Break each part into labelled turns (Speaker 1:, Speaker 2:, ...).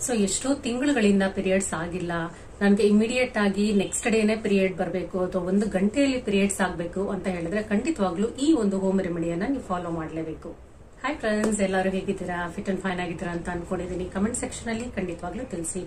Speaker 1: so ಎಷ್ಟೋ ತಿಂಗಳುಗಳಿಂದ periods ಆಗಿಲ್ಲ ನನಗೆ ಇಮಿಡಿಯೇಟ್ ಆಗಿ ನೆಕ್ಸ್ಟ್ ಡೇನೆ ಪೀರಿಯಡ್ ಬರಬೇಕು ಅಥವಾ ಒಂದು ಗಂಟೆಯಲ್ಲಿ ಪೀರಿಯಡ್ಸ್ ಆಗಬೇಕು ಅಂತ ಹೇಳಿದ್ರೆ ಖಂಡಿತವಾಗ್ಲೂ ಈ ಒಂದು ಹೋಮ್ ರೆಮಿಡಿಯನ್ನ ನೀವು ಫಾಲೋ ಮಾಡಲೇಬೇಕು ಹಾಯ್ ಫ್ರೆಂಡ್ಸ್ ಎಲ್ಲರೂ ಹೇಗಿದ್ದೀರಾ ಫಿಟ್ ಅಂಡ್ ಫೈನ್ ಆಗಿದ್ದೀರಾ ಅಂತ ಅನ್ಕೊಂಡಿದ್ದೀನಿ ಕಮೆಂಟ್ ಸೆಕ್ಷನ್ ಅಲ್ಲಿ ಖಂಡಿತವಾಗ್ಲೂ ತಿಳಿಸಿ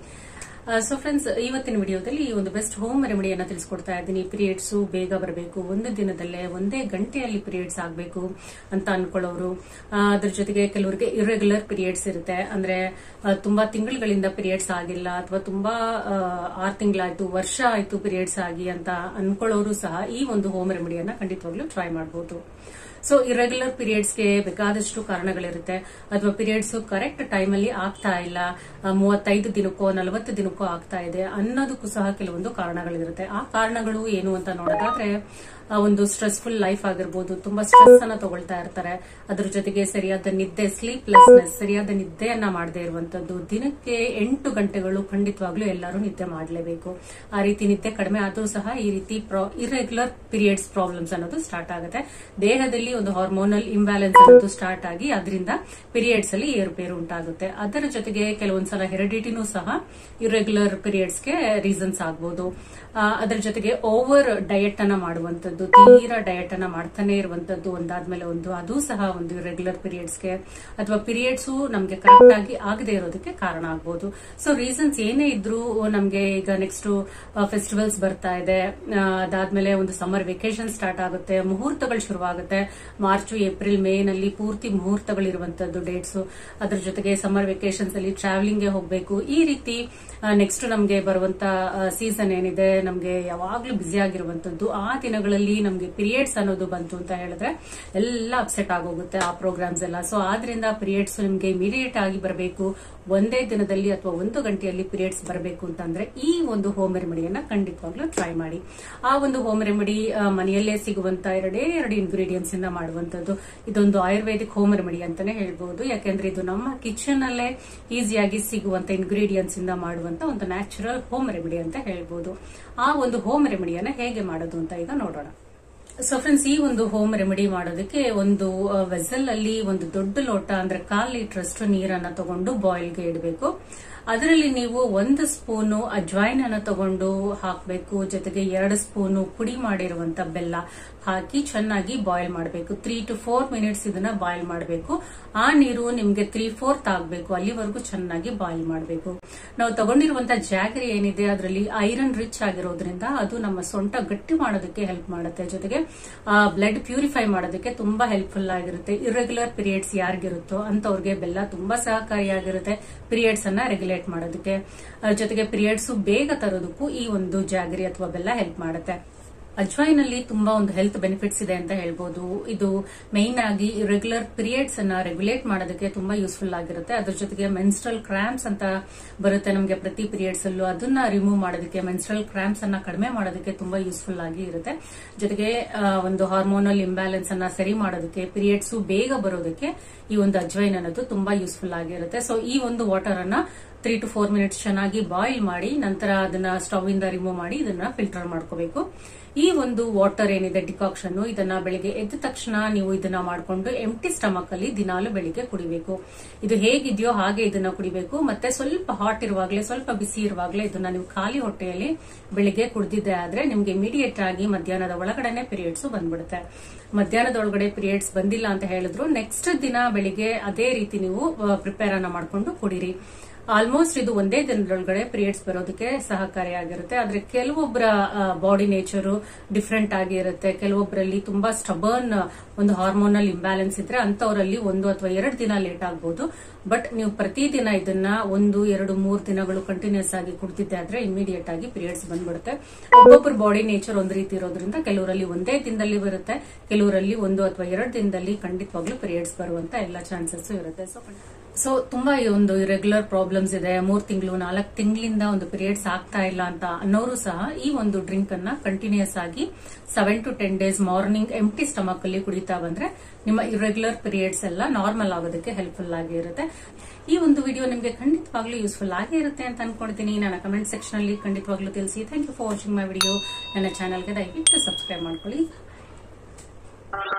Speaker 1: ಸೊ ಫ್ರೆಂಡ್ಸ್ ಇವತ್ತಿನ ವಿಡಿಯೋದಲ್ಲಿ ಈ ಒಂದು ಬೆಸ್ಟ್ ಹೋಮ್ ರೆಮಿಡಿಯನ್ನ ತಿಳಿಸ್ಕೊಡ್ತಾ ಇದ್ದೀನಿ ಪೀರಿಯಡ್ಸ್ ಬೇಗ ಬರಬೇಕು ಒಂದು ದಿನದಲ್ಲೇ ಒಂದೇ ಗಂಟೆಯಲ್ಲಿ ಪೀರಿಯಡ್ಸ್ ಆಗಬೇಕು ಅಂತ ಅನ್ಕೊಳ್ಳೋರು ಆ, ಅದ್ರ ಜೊತೆಗೆ ಕೆಲವರಿಗೆ ಇರೆಗ್ಯುಲರ್ ಪೀರಿಯಡ್ಸ್ ಇರುತ್ತೆ ಅಂದ್ರೆ ಆ, ತುಂಬಾ ತಿಂಗಳುಗಳಿಂದ ಪೀರಿಯಡ್ಸ್ ಆಗಿಲ್ಲ ಅಥವಾ ತುಂಬಾ ಆರು ತಿಂಗಳಾಯ್ತು ವರ್ಷ ಆಯ್ತು ಪೀರಿಯಡ್ಸ್ ಆಗಿ ಅಂತ ಅನ್ಕೊಳ್ಳೋರು ಸಹ ಈ ಒಂದು ಹೋಮ್ ರೆಮಿಡಿಯನ್ನ ಖಂಡಿತವಾಗ್ಲೂ ಟ್ರೈ ಮಾಡಬಹುದು ಸೊ ಇರೆಗ್ಯುಲರ್ ಪೀರಿಯಡ್ಸ್ಗೆ ಬೇಕಾದಷ್ಟು ಕಾರಣಗಳಿರುತ್ತೆ ಅಥವಾ ಪೀರಿಯಡ್ಸ್ ಕರೆಕ್ಟ್ ಟೈಮಲ್ಲಿ ಆಗ್ತಾ ಇಲ್ಲ ಆ, ಮೂವತ್ತೈದು ದಿನಕ್ಕೋ ನಲವತ್ತು ದಿನಕ್ಕೋ ಆಗ್ತಾ ಇದೆ ಅನ್ನೋದಕ್ಕೂ ಸಹ ಕೆಲವೊಂದು ಕಾರಣಗಳಿರುತ್ತೆ ಆ ಕಾರಣಗಳು ಏನು ಅಂತ ನೋಡೋದಾದ್ರೆ ಆ, ಒಂದು ಸ್ಟ್ರೆಸ್ಫುಲ್ ಲೈಫ್ ಆಗಿರ್ಬೋದು ತುಂಬಾ ಸ್ಟ್ರೆಸ್ ಅನ್ನ ತಗೊಳ್ತಾ ಇರ್ತಾರೆ ಅದ್ರ ಜೊತೆಗೆ ಸರಿಯಾದ ನಿದ್ದೆ ಸ್ಲೀಪ್ಲೆಸ್ನೆಸ್ ಸರಿಯಾದ ನಿದ್ದೆಯನ್ನ ಮಾಡದೇ ಇರುವಂತದ್ದು ದಿನಕ್ಕೆ ಎಂಟು ಗಂಟೆಗಳು ಖಂಡಿತವಾಗ್ಲೂ ಎಲ್ಲರೂ ನಿದ್ದೆ ಮಾಡಲೇಬೇಕು ಆ ರೀತಿ ನಿದ್ದೆ ಕಡಿಮೆ ಆದ್ರೂ ಸಹ ಈ ರೀತಿ ಇರೆಗ್ಯುಲರ್ ಪೀರಿಯಡ್ಸ್ ಪ್ರಾಬ್ಲಮ್ಸ್ ಅನ್ನೋದು ಸ್ಟಾರ್ಟ್ ಆಗುತ್ತೆ ದೇಹದಲ್ಲಿ ಒಂದು ಹಾರ್ಮೋನಲ್ ಇಂಬ್ಯಾಲೆನ್ಸ್ ಅನ್ನೋದು ಸ್ಟಾರ್ಟ್ ಆಗಿ ಅದರಿಂದ ಪೀರಿಯಡ್ಸ್ ಅಲ್ಲಿ ಏರುಪೇರು ಉಂಟಾಗುತ್ತೆ ಅದರ ಜೊತೆಗೆ ಕೆಲವೊಂದ್ಸಲ ಹೆರಿಡಿಟಿನೂ ಸಹ ಇರೆಗ್ಯುಲರ್ ಪೀರಿಯಡ್ಸ್ಗೆ ರೀಸನ್ಸ್ ಆಗ್ಬೋದು ಆ, ಅದರ ಜೊತೆಗೆ ಓವರ್ ಡಯಟ್ ಅನ್ನ ಮಾಡುವಂತದ್ದು ತೀರಾ ಡಯಟ್ ಅನ್ನ ಮಾಡ್ತಾನೆ ಇರುವಂತದ್ದು ಒಂದಾದ್ಮೇಲೆ ಒಂದು ಅದು ಸಹ ಒಂದು ರೆಗ್ಯುಲರ್ ಪೀರಿಯಡ್ಸ್ಗೆ ಅಥವಾ ಪೀರಿಯಡ್ಸ್ ನಮ್ಗೆ ಕರೆಕ್ಟ್ ಆಗಿ ಆಗದೆ ಇರೋದಕ್ಕೆ ಕಾರಣ ಆಗ್ಬೋದು ಸೊ ರೀಸನ್ಸ್ ಏನೇ ಇದ್ರೂ ನಮ್ಗೆ ಈಗ ನೆಕ್ಸ್ಟ್ ಫೆಸ್ಟಿವಲ್ಸ್ ಬರ್ತಾ ಇದೆ ಆ, ಅದಾದ್ಮೇಲೆ ಒಂದು ಸಮ್ಮರ್ ವೆಕೇಶನ್ ಸ್ಟಾರ್ಟ್ ಆಗುತ್ತೆ ಮುಹೂರ್ತಗಳು ಶುರುವಾಗುತ್ತೆ ಮಾರ್ಚ್ ಏಪ್ರಿಲ್ ಮೇ ನಲ್ಲಿ ಪೂರ್ತಿ ಮುಹೂರ್ತಗಳಿರುವಂತದ್ದು ಡೇಟ್ಸ್ ಅದ್ರ ಜೊತೆಗೆ ಸಮ್ಮರ್ ವೆಕೇಶನ್ಸ್ ಅಲ್ಲಿ ಟ್ರಾವೆಲಿಂಗ್ ಗೆ ಹೋಗ್ಬೇಕು ಈ ರೀತಿ ನೆಕ್ಸ್ಟ್ ನಮ್ಗೆ ಬರುವಂತ ಸೀಸನ್ ಏನಿದೆ ನಮ್ಗೆ ಯಾವಾಗ್ಲೂ ಬ್ಯುಸಿ ಆಗಿರುವಂತದ್ದು ಆ ದಿನಗಳಲ್ಲಿ ನಮ್ಗೆ ಪೀರಿಯಡ್ಸ್ ಅನ್ನೋದು ಬಂತು ಅಂತ ಹೇಳಿದ್ರೆ ಎಲ್ಲ ಅಪ್ಸೆಟ್ ಆಗೋಗುತ್ತೆ ಆ ಪ್ರೋಗ್ರಾಮ್ಸ್ ಎಲ್ಲ ಸೊ ಆದ್ರಿಂದ ಪೀರಿಯಡ್ಸ್ ನಿಮ್ಗೆ ಇಮಿಡಿಯೇಟ್ ಆಗಿ ಬರಬೇಕು ಒಂದೇ ದಿನದಲ್ಲಿ ಅಥವಾ ಒಂದು ಗಂಟೆಯಲ್ಲಿ ಪೀರಿಯಡ್ಸ್ ಬರಬೇಕು ಅಂತಂದ್ರೆ ಈ ಒಂದು ಹೋಮ್ ರೆಮಿಡಿಯನ್ನ ಖಂಡಿತವಾಗ್ಲೂ ಟ್ರೈ ಮಾಡಿ ಆ ಒಂದು ಹೋಮ್ ರೆಮಿಡಿ ಮನೆಯಲ್ಲೇ ಸಿಗುವಂತ ಎರಡೇ ಎರಡು ಇಂಗ್ರೀಡಿಯೆಂಟ್ಸ್ ಇಂದ ಮಾಡುವಂತದ್ದು ಇದೊಂದು ಆಯುರ್ವೇದಿಕ್ ಹೋಮ್ ರೆಮಿಡಿ ಅಂತಾನೆ ಹೇಳ್ಬಹುದು ಯಾಕೆಂದ್ರೆ ಇದು ನಮ್ಮ ಕಿಚನ್ ಅಲ್ಲೇ ಈಸಿಯಾಗಿ ಸಿಗುವಂತ ಇಂಗ್ರೀಡಿಯೆಂಟ್ಸ್ ಇಂದ ಮಾಡುವಂತ ಒಂದು ನ್ಯಾಚುರಲ್ ಹೋಮ್ ರೆಮಿಡಿ ಅಂತ ಹೇಳ್ಬಹುದು ಆ ಒಂದು ಹೋಮ್ ರೆಮಿಡಿಯನ್ನ ಹೇಗೆ ಮಾಡೋದು ಅಂತ ಈಗ ನೋಡೋಣ ಸೊ ಫ್ರೆಂಡ್ಸ್ ಈ ಒಂದು ಹೋಮ್ ರೆಮಿಡಿ ಮಾಡೋದಕ್ಕೆ ಒಂದು ವೆಸಲ್ ಅಲ್ಲಿ ಒಂದು ದೊಡ್ಡ ಲೋಟ ಅಂದ್ರೆ ಕಾಲ್ ಲೀಟರ್ ನೀರನ್ನ ತಗೊಂಡು ಬಾಯ್ಲ್ಗೆ ಇಡಬೇಕು ಅದರಲ್ಲಿ ನೀವು ಒಂದು ಸ್ಪೂನು ಅಜ್ವೈನ್ ಅನ್ನ ತಗೊಂಡು ಹಾಕಬೇಕು ಜೊತೆಗೆ ಎರಡು ಸ್ಪೂನು ಪುಡಿ ಮಾಡಿರುವಂತ ಬೆಲ್ಲ ಹಾಕಿ ಚೆನ್ನಾಗಿ ಬಾಯ್ಲ್ ಮಾಡಬೇಕು ತ್ರೀ ಟು ಫೋರ್ ಮಿನಿಟ್ಸ್ ಇದನ್ನ ಬಾಯ್ಲ್ ಮಾಡಬೇಕು ಆ ನೀರು ನಿಮ್ಗೆ ತ್ರೀ ಫೋರ್ತ್ ಆಗಬೇಕು ಅಲ್ಲಿವರೆಗೂ ಚೆನ್ನಾಗಿ ಬಾಯ್ಲ್ ಮಾಡಬೇಕು ನಾವು ತಗೊಂಡಿರುವಂತ ಜಾಗರಿ ಏನಿದೆ ಅದರಲ್ಲಿ ಐರನ್ ರಿಚ್ ಆಗಿರೋದ್ರಿಂದ ಅದು ನಮ್ಮ ಸೊಂಟ ಗಟ್ಟಿ ಮಾಡೋದಕ್ಕೆ ಹೆಲ್ಪ್ ಮಾಡುತ್ತೆ ಜೊತೆಗೆ ಬ್ಲಡ್ ಪ್ಯೂರಿಫೈ ಮಾಡೋದಕ್ಕೆ ತುಂಬಾ ಹೆಲ್ಪ್ಫುಲ್ ಆಗಿರುತ್ತೆ ಇರೆಗ್ಯುಲರ್ ಪೀರಿಯಡ್ಸ್ ಯಾರಿಗಿರುತ್ತೋ ಅಂತವ್ರಿಗೆ ಬೆಲ್ಲ ತುಂಬಾ ಸಹಕಾರಿಯಾಗಿರುತ್ತೆ ಪೀರಿಯಡ್ಸ್ ಅನ್ನ ರೆಗ್ಯುಲೇಟ್ ಮಾಡೋದಕ್ಕೆ ಅದ್ರ ಜೊತೆಗೆ ಪೀರಿಯಡ್ಸ್ ಬೇಗ ತರೋದಕ್ಕೂ ಈ ಒಂದು ಜಾಗರಿ ಅಥವಾ ಬೆಲ್ಲ ಹೆಲ್ಪ್ ಮಾಡುತ್ತೆ ಅಜ್ವೈನ್ ಅಲ್ಲಿ ತುಂಬಾ ಒಂದು ಹೆಲ್ತ್ ಬೆನಿಫಿಟ್ಸ್ ಇದೆ ಅಂತ ಹೇಳ್ಬೋದು ಇದು ಮೈನ್ ಆಗಿ ರೆಗ್ಯುಲರ್ ಪೀರಿಯಡ್ಸ್ ಅನ್ನ ರೆಗ್ಯುಲೇಟ್ ಮಾಡೋದಕ್ಕೆ ತುಂಬಾ ಯೂಸ್ಫುಲ್ ಆಗಿರುತ್ತೆ ಅದ್ರ ಜೊತೆಗೆ ಮೆನ್ಸ್ಟ್ರಲ್ ಕ್ರಾಂಪ್ಸ್ ಅಂತ ಬರುತ್ತೆ ನಮಗೆ ಪ್ರತಿ ಪೀರಿಯಡ್ಸ್ ಅಲ್ಲೂ ಅದನ್ನ ರಿಮೂವ್ ಮಾಡೋದಕ್ಕೆ ಮೆನ್ಸ್ಟ್ರಲ್ ಕ್ರಾಂಪ್ಸ್ ಅನ್ನ ಕಡಿಮೆ ಮಾಡೋದಕ್ಕೆ ತುಂಬಾ ಯೂಸ್ಫುಲ್ ಆಗಿ ಇರುತ್ತೆ ಜೊತೆಗೆ ಆ, ಒಂದು ಹಾರ್ಮೋನಲ್ ಇಂಬ್ಯಾಲೆನ್ಸ್ ಅನ್ನ ಸರಿ ಮಾಡೋದಕ್ಕೆ ಪೀರಿಯಡ್ಸ್ ಬೇಗ ಬರೋದಕ್ಕೆ ಈ ಒಂದು ಅಜ್ವೈನ್ ಅನ್ನೋದು ತುಂಬಾ ಯೂಸ್ಫುಲ್ ಆಗಿರುತ್ತೆ ಸೊ ಈ ಒಂದು ವಾಟರ್ ಅನ್ನ ತ್ರೀ ಟು ಫೋರ್ ಮಿನಿಟ್ಸ್ ಚೆನ್ನಾಗಿ ಬಾಯ್ಲ್ ಮಾಡಿ ನಂತರ ಅದನ್ನ ಸ್ಟವ್ ಇಂದ ರಿಮೂವ್ ಮಾಡಿ ಇದನ್ನ ಫಿಲ್ಟರ್ ಮಾಡ್ಕೋಬೇಕು ಈ ಒಂದು ವಾಟರ್ ಏನಿದೆ ಡಿಕಾಕ್ಷನ್ ಇದನ್ನ ಬೆಳಿಗ್ಗೆ ಎದ್ದ ತಕ್ಷಣ ನೀವು ಇದನ್ನ ಮಾಡ್ಕೊಂಡು ಎಂಟಿ ಸ್ಟಮಕ್ ಅಲ್ಲಿ ದಿನಾಲು ಬೆಳಿಗ್ಗೆ ಕುಡಿಬೇಕು ಇದು ಹೇಗಿದೆಯೋ ಹಾಗೆ ಇದನ್ನ ಕುಡಿಬೇಕು ಮತ್ತೆ ಸ್ವಲ್ಪ ಹಾಟ್ ಇರುವಾಗಲೇ ಸ್ವಲ್ಪ ಬಿಸಿ ಇರುವಾಗಲೇ ಇದನ್ನ ನೀವು ಖಾಲಿ ಹೊಟ್ಟೆಯಲ್ಲಿ ಬೆಳಿಗ್ಗೆ ಕುಡಿದಿದ್ದೆ ಆದ್ರೆ ನಿಮ್ಗೆ ಇಮಿಡಿಯೇಟ್ ಆಗಿ ಮಧ್ಯಾಹ್ನದ ಒಳಗಡೆನೆ ಪೀರಿಯಡ್ಸ್ ಬಂದ್ಬಿಡುತ್ತೆ ಮಧ್ಯಾಹ್ನದ ಒಳಗಡೆ ಪೀರಿಯಡ್ಸ್ ಬಂದಿಲ್ಲ ಅಂತ ಹೇಳಿದ್ರು ನೆಕ್ಸ್ಟ್ ದಿನ ಬೆಳಿಗ್ಗೆ ಅದೇ ರೀತಿ ನೀವು ಪ್ರಿಪೇರ್ ಅನ್ನ ಮಾಡ್ಕೊಂಡು ಕುಡಿರಿ ಆಲ್ಮೋಸ್ಟ್ ಇದು ಒಂದೇ ದಿನದೊಳಗಡೆ ಪೀರಿಯಡ್ಸ್ ಬರೋದಕ್ಕೆ ಸಹಕಾರಿಯಾಗಿರುತ್ತೆ ಆದ್ರೆ ಕೆಲವೊಬ್ಬರ ಬಾಡಿ ನೇಚರು ಡಿಫ್ರೆಂಟ್ ಆಗಿರುತ್ತೆ ಕೆಲವೊಬ್ಬರಲ್ಲಿ ತುಂಬಾ ಸ್ಟಬರ್ನ್ ಒಂದು ಹಾರ್ಮೋನಲ್ ಇಂಬ್ಯಾಲೆನ್ಸ್ ಇದ್ರೆ ಅಂತವರಲ್ಲಿ ಒಂದು ಅಥವಾ ಎರಡು ದಿನ ಲೇಟ್ ಆಗ್ಬೋದು ಬಟ್ ನೀವು ಪ್ರತಿದಿನ ಇದನ್ನ ಒಂದು ಎರಡು ಮೂರು ದಿನಗಳು ಕಂಟಿನ್ಯೂಸ್ ಆಗಿ ಕುಡ್ತಿದ್ದೆ ಆದ್ರೆ ಇಮಿಡಿಯೇಟ್ ಆಗಿ ಪೀರಿಯಡ್ಸ್ ಬಂದ್ಬಿಡುತ್ತೆ ಒಬ್ಬೊಬ್ಬರ ಬಾಡಿ ನೇಚರ್ ಒಂದ್ ರೀತಿ ಇರೋದ್ರಿಂದ ಕೆಲವರಲ್ಲಿ ಒಂದೇ ದಿನದಲ್ಲಿ ಬರುತ್ತೆ ಕೆಲವರಲ್ಲಿ ಒಂದು ಅಥವಾ ಎರಡು ದಿನದಲ್ಲಿ ಖಂಡಿತವಾಗ್ಲೂ ಪೀರಿಯಡ್ಸ್ ಬರುವಂತ ಎಲ್ಲ ಚಾನ್ಸಸ್ ಇರುತ್ತೆ ಸೊ ಸೊ ತುಂಬಾ ಈ ಒಂದು ರೆಗ್ಯುಲರ್ ಪ್ರಾಬ್ಲಮ್ಸ್ ಇದೆ ಮೂರ್ ತಿಂಗಳು ನಾಲ್ಕು ತಿಂಗಳಿಂದ ಒಂದು ಪೀರಿಯಡ್ಸ್ ಆಗ್ತಾ ಇಲ್ಲ ಅಂತ ಅನ್ನೋರು ಸಹ ಈ ಒಂದು ಡ್ರಿಂಕ್ ಅನ್ನ ಕಂಟಿನ್ಯೂಸ್ ಆಗಿ seven to ten days morning empty stomach ಅಲ್ಲಿ ಕುಡಿತಾ ಬಂದ್ರೆ ನಿಮ್ಮ ಇರೆಗ್ಯುಲರ್ ಪೀರಿಯಡ್ಸ್ ಎಲ್ಲ ನಾರ್ಮಲ್ ಆಗೋದಕ್ಕೆ ಹೆಲ್ಪ್ಫುಲ್ ಆಗಿರುತ್ತೆ ಈ ಒಂದು ವಿಡಿಯೋ ನಿಮಗೆ ಖಂಡಿತವಾಗ್ಲೂ ಯೂಸ್ಫುಲ್ ಆಗೇ ಇರುತ್ತೆ ಅಂತ ಅನ್ಕೊಳ್ತೀನಿ ನನ್ನ ಕಮೆಂಟ್ ಸೆಕ್ಷನ್ ಅಲ್ಲಿ ಖಂಡಿತವಾಗ್ಲೂ ತಿಳಿಸಿ thank you for watching my video ನನ್ನ ಚಾನಲ್ಗೆ ದಯವಿಟ್ಟು ಸಬ್ಸ್ಕ್ರೈಬ್ ಮಾಡ್ಕೊಳ್ಳಿ